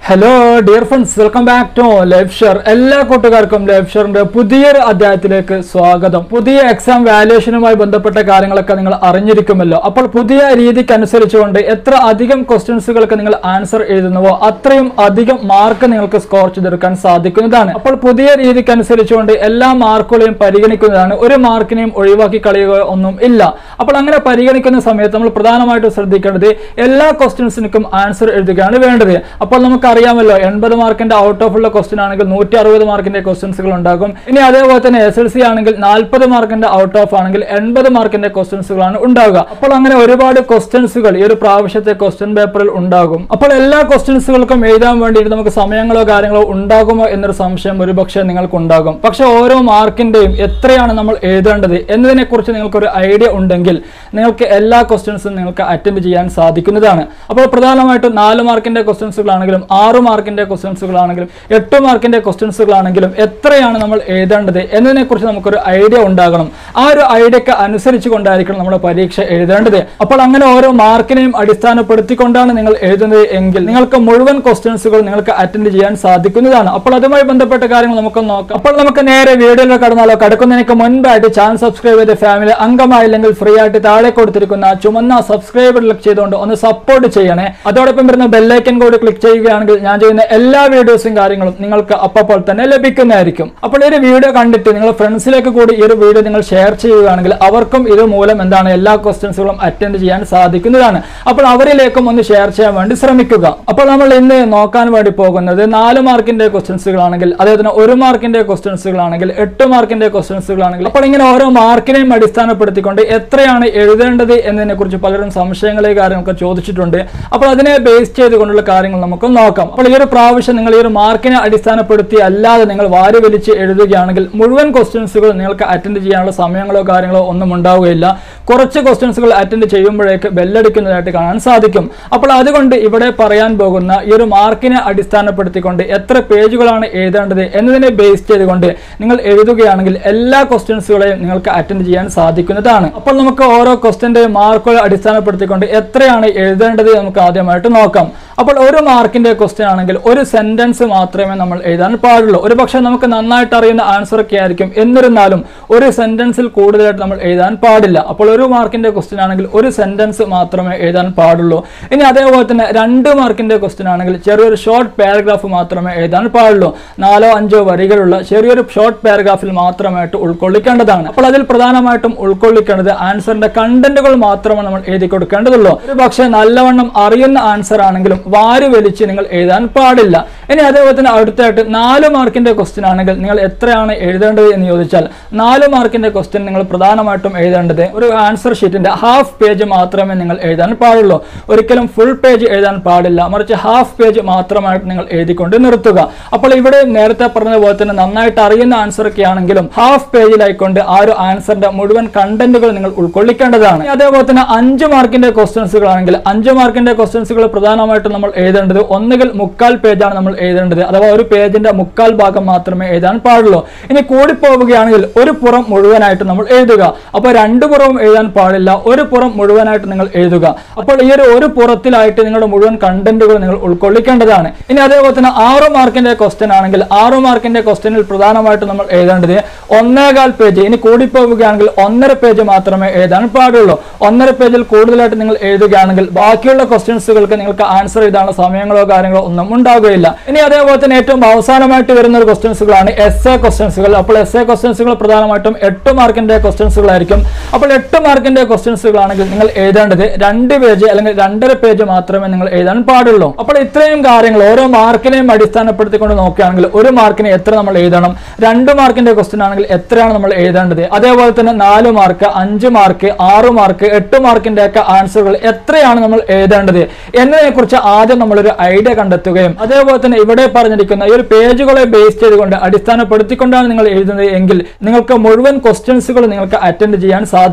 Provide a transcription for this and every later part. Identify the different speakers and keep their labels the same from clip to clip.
Speaker 1: hello dear friends welcome back to life share എല്ലാ കൂട്ടുകാർക്കും life ഷെയറിന്റെ പുതിയൊരു അധ്യായത്തിലേക്ക് സ്വാഗതം പുതിയ എക്സാം വാല്യുവേഷനുമായി ബന്ധപ്പെട്ട കാര്യങ്ങളൊക്കെ നിങ്ങൾ അറിഞ്ഞിരിക്കുമല്ലോ അപ്പോൾ പുതിയ രീതിക്ക് അനുസരിച്ചുകൊണ്ട് എത്ര അധികം ക്വസ്റ്റ്യൻസുകൾക്ക് നിങ്ങൾ ആൻസർ എഴുതുന്നുവോ അത്രയും അധികം മാർക്ക് നിങ്ങൾക്ക് സ്കോർ ചെയ്തെടുക്കാൻ സാധിക്കുന്നതാണ് അപ്പോൾ പുതിയ രീതിക്ക് അനുസരിച്ചുകൊണ്ട് എല്ലാ മാർക്കുകളെയും പരിഗണിക്കുന്നതാണ് ഒരു മാർക്കിനെയും ഒഴിവാക്കി കളയുക ഒന്നും ഇല്ല അപ്പോൾ അങ്ങനെ പരിഗണിക്കുന്ന സമയത്ത് നമ്മൾ പ്രധാനമായിട്ടും ശ്രദ്ധിക്കേണ്ടത് എല്ലാ ക്വസ്റ്റ്യൻസിനും ആൻസർ എഴുതുകയാണ് വേണ്ടത് അപ്പോൾ നമുക്ക് അറിയാമല്ലോ എൺപത് മാർക്കിന്റെ ഔട്ട് ഓഫ് ഉള്ള ക്വസ്റ്റ്യൻ ആണെങ്കിൽ നൂറ്റി അറുപത് മാർക്കിന്റെ ക്വസ്റ്റ്യൻസുകൾ ഉണ്ടാകും ഇനി അതേപോലെ തന്നെ എസ് എൽ സി ആണെങ്കിൽ നാൽപ്പത് മാർക്കിന്റെ ഔട്ട് ഓഫ് ആണെങ്കിൽ എൺപത് മാർക്കിന്റെ ക്വസ്റ്റ്യൻസുകളാണ് ഉണ്ടാവുക അപ്പോൾ അങ്ങനെ ഒരുപാട് ക്വസ്റ്റ്യൻസുകൾ ഈ ഒരു പ്രാവശ്യത്തെ ക്വസ്റ്റ്യൻ പേപ്പറിൽ ഉണ്ടാകും അപ്പോൾ എല്ലാ ക്വസ്റ്റ്യൻസുകൾക്കും എഴുതാൻ വേണ്ടിയിട്ട് നമുക്ക് സമയങ്ങളോ കാര്യങ്ങളോ ഉണ്ടാകുമോ എന്നൊരു സംശയം ഒരുപക്ഷെ നിങ്ങൾക്ക് ഉണ്ടാകും പക്ഷെ ഓരോ മാർക്കിന്റെയും എത്രയാണ് നമ്മൾ എഴുതേണ്ടത് എന്നതിനെ കുറിച്ച് നിങ്ങൾക്ക് ഒരു ഐഡിയ ഉണ്ടെങ്കിൽ നിങ്ങൾക്ക് എല്ലാ ക്വസ്റ്റ്യൻസും നിങ്ങൾക്ക് അറ്റൻഡ് ചെയ്യാൻ സാധിക്കുന്നതാണ് അപ്പോൾ പ്രധാനമായിട്ടും നാല് മാർക്കിന്റെ ക്വസ്റ്റ്യൻസുകളാണെങ്കിലും ആറ് മാർക്കിന്റെ ക്വസ്റ്റ്യൻസുകളാണെങ്കിലും എട്ട് മാർക്കിന്റെ ക്വസ്റ്റ്യൻസുകളാണെങ്കിലും എത്രയാണ് നമ്മൾ എഴുതേണ്ടത് എന്നതിനെ കുറിച്ച് നമുക്കൊരു ഐഡിയ ഉണ്ടാകണം ആ ഒരു ഐഡിയക്ക് അനുസരിച്ച് കൊണ്ടായിരിക്കണം നമ്മുടെ പരീക്ഷ എഴുതേണ്ടത് അപ്പോൾ അങ്ങനെ ഓരോ മാർക്കിനെയും അടിസ്ഥാനപ്പെടുത്തിക്കൊണ്ടാണ് നിങ്ങൾ എഴുതുന്നത് എങ്കിൽ നിങ്ങൾക്ക് മുഴുവൻ ക്വസ്റ്റ്യൻസുകൾ നിങ്ങൾക്ക് അറ്റൻഡ് ചെയ്യാൻ സാധിക്കുന്നതാണ് അപ്പോൾ അതുമായി ബന്ധപ്പെട്ട കാര്യങ്ങൾ നമുക്ക് നോക്കാം അപ്പോൾ നമുക്ക് നേരെ വീഡിയോയിൽ കടന്നാലോ കടക്കുന്നതിനൊക്കെ മുൻപായിട്ട് ചാനൽ സബ്സ്ക്രൈബ് ചെയ്ത ഫാമിലി അംഗമായില്ലെങ്കിൽ ഫ്രീ ആയിട്ട് താഴെ കൊടുത്തിരിക്കുന്ന ചുമന്ന സബ്സ്ക്രൈബ് ക്ലിക്ക് ചെയ്തുകൊണ്ട് ഒന്ന് സപ്പോർട്ട് ചെയ്യണേ അതോടൊപ്പം വരുന്ന ബെല്ലൈക്കൻ കൂടി ക്ലിക്ക് ചെയ്യുകയാണെങ്കിൽ ഞാൻ ചെയ്യുന്ന എല്ലാ വീഡിയോസും കാര്യങ്ങളും നിങ്ങൾക്ക് അപ്പോൾ തന്നെ ലഭിക്കുന്നതായിരിക്കും അപ്പോൾ ഈ ഒരു വീഡിയോ കണ്ടിട്ട് നിങ്ങൾ ഫ്രണ്ട്സിലേക്ക് കൂടി ഈ ഒരു വീഡിയോ നിങ്ങൾ ഷെയർ ചെയ്യുകയാണെങ്കിൽ അവർക്കും ഇത് മൂലം എന്താണ് എല്ലാ ക്വസ്റ്റ്യൻസുകളും അറ്റൻഡ് ചെയ്യാൻ സാധിക്കുന്നതാണ് അപ്പോൾ അവരിലേക്കും ഒന്ന് ഷെയർ ചെയ്യാൻ വേണ്ടി ശ്രമിക്കുക അപ്പോൾ നമ്മൾ ഇന്ന് നോക്കാൻ വേണ്ടി പോകുന്നത് നാല് മാർക്കിന്റെ ക്വസ്റ്റ്യൻസുകളാണെങ്കിൽ അതേപോലെ ഒരു മാർക്കിന്റെ ക്വസ്റ്റ്യൻസുകളാണെങ്കിൽ എട്ട് മാർക്കിന്റെ ക്വസ്റ്റ്യൻസുകളാണെങ്കിൽ അപ്പോൾ ഇങ്ങനെ ഓരോ മാർക്കിനെയും അടിസ്ഥാനപ്പെടുത്തിക്കൊണ്ട് എത്രയാണ് എഴുതേണ്ടത് എന്നതിനെ കുറിച്ച് പലരും സംശയങ്ങളെ കാര്യങ്ങളൊക്കെ ചോദിച്ചിട്ടുണ്ട് അപ്പോൾ അതിനെ ബേസ് ചെയ്തുകൊണ്ടുള്ള കാര്യങ്ങൾ നമുക്ക് നോക്കാം അപ്പോൾ ഈ ഒരു പ്രാവശ്യം നിങ്ങൾ ഈ ഒരു മാർക്കിനെ അടിസ്ഥാനപ്പെടുത്തി അല്ലാതെ നിങ്ങൾ വാരി വലിച്ച് എഴുതുകയാണെങ്കിൽ മുഴുവൻ ക്വസ്റ്റ്യൻസുകൾ നിങ്ങൾക്ക് അറ്റൻഡ് ചെയ്യാനുള്ള സമയങ്ങളോ കാര്യങ്ങളോ ഒന്നും ഉണ്ടാവുകയില്ല കുറച്ച് ക്വസ്റ്റ്യൻസുകൾ അറ്റൻഡ് ചെയ്യുമ്പോഴേക്ക് ബെല്ലടിക്കുന്നതായിട്ട് കാണാൻ സാധിക്കും അപ്പോൾ അതുകൊണ്ട് ഇവിടെ പറയാൻ പോകുന്ന ഈ ഒരു മാർക്കിനെ അടിസ്ഥാനപ്പെടുത്തിക്കൊണ്ട് എത്ര പേജുകളാണ് എഴുതേണ്ടത് എന്നതിനെ ബേസ് ചെയ്തുകൊണ്ട് നിങ്ങൾ എഴുതുകയാണെങ്കിൽ എല്ലാ ക്വസ്റ്റ്യൻസുകളെയും നിങ്ങൾക്ക് അറ്റൻഡ് ചെയ്യാൻ സാധിക്കുന്നതാണ് അപ്പോൾ നമുക്ക് ഓരോ ക്വസ്റ്റ്യന്റെ മാർക്കുകൾ അടിസ്ഥാനപ്പെടുത്തിക്കൊണ്ട് എത്രയാണ് എഴുതേണ്ടത് നമുക്ക് ആദ്യമായിട്ട് നോക്കാം അപ്പോൾ ഒരു മാർക്കിന്റെ ക്വസ്റ്റ്യൻ ആണെങ്കിൽ ഒരു സെന്റൻസ് മാത്രമേ നമ്മൾ എഴുതാൻ പാടുള്ളൂ ഒരു പക്ഷേ നമുക്ക് നന്നായിട്ട് അറിയുന്ന ആൻസർ ഒക്കെ ആയിരിക്കും എന്നിരുന്നാലും ഒരു സെന്റൻസിൽ കൂടുതലായിട്ട് നമ്മൾ എഴുതാൻ പാടില്ല അപ്പോൾ ഒരു മാർക്കിന്റെ ക്വസ്റ്റ്യൻ ആണെങ്കിൽ ഒരു സെന്റൻസ് മാത്രമേ എഴുതാൻ പാടുള്ളൂ ഇനി അതേപോലെ തന്നെ രണ്ട് മാർക്കിന്റെ ക്വസ്റ്റ്യൻ ആണെങ്കിൽ ചെറിയൊരു ഷോർട്ട് പാരഗ്രാഫ് മാത്രമേ എഴുതാൻ പാടുള്ളൂ നാലോ അഞ്ചോ വരികളുള്ള ചെറിയൊരു ഷോർട്ട് പാരഗ്രാഫിൽ മാത്രമായിട്ട് ഉൾക്കൊള്ളിക്കേണ്ടതാണ് അപ്പോൾ അതിൽ പ്രധാനമായിട്ടും ഉൾക്കൊള്ളിക്കേണ്ടത് ആൻസറിന്റെ കണ്ടന്റുകൾ മാത്രമാണ് നമ്മൾ എഴുതി കൊടുക്കേണ്ടതുള്ളൂ ഒരു പക്ഷേ നല്ലവണ്ണം അറിയുന്ന ആൻസർ ആണെങ്കിലും വാരി വലിച്ച് നിങ്ങൾ എഴുതാൻ പാടില്ല ഇനി അതേപോലെ തന്നെ അടുത്തായിട്ട് നാല് മാർക്കിന്റെ ക്വസ്റ്റ്യൻ ആണെങ്കിൽ നിങ്ങൾ എത്രയാണ് എഴുതേണ്ടത് എന്ന് ചോദിച്ചാൽ നാല് മാർക്കിന്റെ ക്വസ്റ്റ്യൻ നിങ്ങൾ പ്രധാനമായിട്ടും എഴുതേണ്ടത് ഒരു ആൻസർ ഷീറ്റിന്റെ ഹാഫ് പേജ് മാത്രമേ നിങ്ങൾ എഴുതാൻ പാടുള്ളൂ ഒരിക്കലും ഫുൾ പേജ് എഴുതാൻ പാടില്ല മറിച്ച് ഹാഫ് പേജ് മാത്രമായിട്ട് നിങ്ങൾ എഴുതിക്കൊണ്ട് നിർത്തുക അപ്പോൾ ഇവിടെ നേരത്തെ പറഞ്ഞ പോലെ തന്നെ നന്നായിട്ട് അറിയുന്ന ആൻസർ ഒക്കെ ആണെങ്കിലും ഹാഫ് പേജിലായിക്കൊണ്ട് ആ ഒരു ആൻസറിന്റെ മുഴുവൻ കണ്ടന്റുകൾ നിങ്ങൾ ഉൾക്കൊള്ളിക്കേണ്ടതാണ് ഇനി അതേപോലെ തന്നെ അഞ്ച് മാർക്കിന്റെ ക്വസ്റ്റ്യൻസുകൾ ആണെങ്കിൽ അഞ്ച് മാർക്കിന്റെ ക്വസ്റ്റ്യൻസുകൾ പ്രധാനമായിട്ടും നമ്മൾ എഴുതേണ്ടത് ഒന്നുകിൽ മുക്കാൽ പേജാണ് നമ്മൾ എഴുതേണ്ടത് അഥവാ ഒരു പേജിന്റെ മുക്കാൽ ഭാഗം മാത്രമേ എഴുതാൻ പാടുള്ളൂ ഇനി കൂടിപ്പോവുകയാണെങ്കിൽ ഒരു പുറം മുഴുവനായിട്ട് നമ്മൾ എഴുതുക അപ്പോൾ രണ്ട് പുറവും എഴുതാൻ പാടില്ല ഒരു പുറം മുഴുവനായിട്ട് നിങ്ങൾ എഴുതുക അപ്പോൾ ഈ ഒരു ഒരു പുറത്തിലായിട്ട് നിങ്ങളുടെ മുഴുവൻ കണ്ടന്റുകൾ നിങ്ങൾ ഉൾക്കൊള്ളിക്കേണ്ടതാണ് ഇനി അതേപോലെ തന്നെ ആറ് മാർക്കിന്റെ ക്വസ്റ്റ്യൻ ആണെങ്കിൽ ആറ് മാർക്കിന്റെ ക്വസ്റ്റ്യനിൽ പ്രധാനമായിട്ട് നമ്മൾ എഴുതേണ്ടത് ഒന്നേകാൽ പേജ് ഇനി കൂടിപ്പോവുകയാണെങ്കിൽ ഒന്നര പേജ് മാത്രമേ എഴുതാൻ പാടുള്ളൂ ഒന്നര പേജിൽ കൂടുതലായിട്ട് നിങ്ങൾ എഴുതുകയാണെങ്കിൽ ബാക്കിയുള്ള ക്വസ്റ്റ്യൻസുകൾക്ക് നിങ്ങൾക്ക് ആൻസർ ചെയ്താനുള്ള സമയങ്ങളോ കാര്യങ്ങളോ ഒന്നും ഉണ്ടാകുകയില്ല ഇനി അതേപോലെ തന്നെ ഏറ്റവും അവസാനമായിട്ട് വരുന്ന ഒരു ക്വസ്റ്റ്യൻസുകളാണ് എസ് എ ക്വസ്റ്റ്യൻസുകൾ അപ്പോൾ എസ് എ ക്വസ്റ്റ്യൻസുകൾ പ്രധാനമായിട്ടും എട്ട് മാർക്കിന്റെ ക്വസ്റ്റ്യൻസുകളായിരിക്കും അപ്പോൾ എട്ട് മാർക്കിന്റെ ക്വസ്റ്റ്യൻസുകളാണെങ്കിൽ നിങ്ങൾ എഴുതേണ്ടത് രണ്ട് പേജ് അല്ലെങ്കിൽ രണ്ടര പേജ് മാത്രമേ നിങ്ങൾ എഴുതാൻ പാടുള്ളൂ അപ്പോൾ ഇത്രയും കാര്യങ്ങൾ ഓരോ മാർക്കിനെയും അടിസ്ഥാനപ്പെടുത്തിക്കൊണ്ട് നോക്കുകയാണെങ്കിൽ ഒരു മാർക്കിന് എത്ര നമ്മൾ എഴുതണം രണ്ട് മാർക്കിന്റെ ക്വസ്റ്റ്യൻ ആണെങ്കിൽ എത്രയാണ് നമ്മൾ എഴുതേണ്ടത് അതേപോലെ തന്നെ നാല് മാർക്ക് അഞ്ച് മാർക്ക് ആറ് മാർക്ക് എട്ട് മാർക്കിന്റെ ഒക്കെ ആൻസറുകൾ എത്രയാണ് നമ്മൾ എഴുതേണ്ടത് എന്നതിനെ കുറിച്ച് ആദ്യം നമ്മളൊരു ഐഡിയ കണ്ടെത്തുകയും അതേപോലെ തന്നെ ഇവിടെ പറഞ്ഞിരിക്കുന്ന ഈ ഒരു പേജുകളെ ബേസ് ചെയ്തുകൊണ്ട് അടിസ്ഥാനപ്പെടുത്തിക്കൊണ്ടാണ് നിങ്ങൾ എഴുതുന്നത് എങ്കിൽ നിങ്ങൾക്ക് മുഴുവൻ ക്വസ്റ്റ്യൻസുകൾ നിങ്ങൾക്ക് അറ്റൻഡ് ചെയ്യാൻ സാധിക്കുന്നതാണ്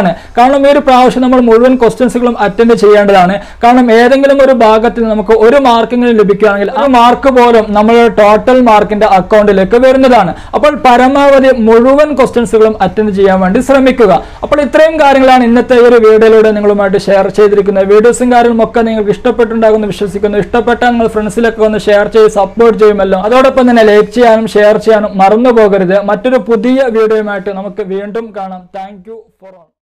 Speaker 1: ശ്രമിക്കേണ്ടതാണ് കാരണം ഈ ഒരു പ്രാവശ്യം നമ്മൾ മുഴുവൻ ക്വസ്റ്റ്യൻസുകളും അറ്റൻഡ് ചെയ്യേണ്ടതാണ് കാരണം ഏതെങ്കിലും ഒരു ഭാഗത്തിൽ നമുക്ക് ഒരു മാർക്കെങ്കിലും ലഭിക്കുകയാണെങ്കിൽ ആ മാർക്ക് പോലും നമ്മളുടെ ടോട്ടൽ മാർക്കിന്റെ അക്കൗണ്ടിലേക്ക് വരുന്നതാണ് അപ്പോൾ പരമാവധി മുഴുവൻ ക്വസ്റ്റ്യൻസുകളും അറ്റൻഡ് ചെയ്യാൻ വേണ്ടി ശ്രമിക്കുക അപ്പോൾ ഇത്രയും കാര്യങ്ങളാണ് ഇന്നത്തെ ഈ ഒരു വീഡിയോയിലൂടെ നിങ്ങളുമായിട്ട് ഷെയർ ചെയ്തിരിക്കുന്നത് വീഡിയോസും കാര്യങ്ങളും ഒക്കെ നിങ്ങൾക്ക് ഇഷ്ടപ്പെട്ടുണ്ടാകുമെന്ന് വിശ്വസിക്കുന്നു ഇഷ്ടപ്പെട്ടാൽ നിങ്ങൾ ഫ്രണ്ട്സിലൊക്കെ ഒന്ന് ഷെയർ ചെയ്ത് സപ്പോർട്ട് ചെയ്യുമല്ലോ അതോടൊപ്പം തന്നെ ലൈക്ക് ചെയ്യാനും ഷെയർ ചെയ്യാനും മറന്നു പോകരുത് മറ്റൊരു പുതിയ വീഡിയോയുമായിട്ട് നമുക്ക് വീണ്ടും കാണാം താങ്ക് യു ഫോർ ഓൾ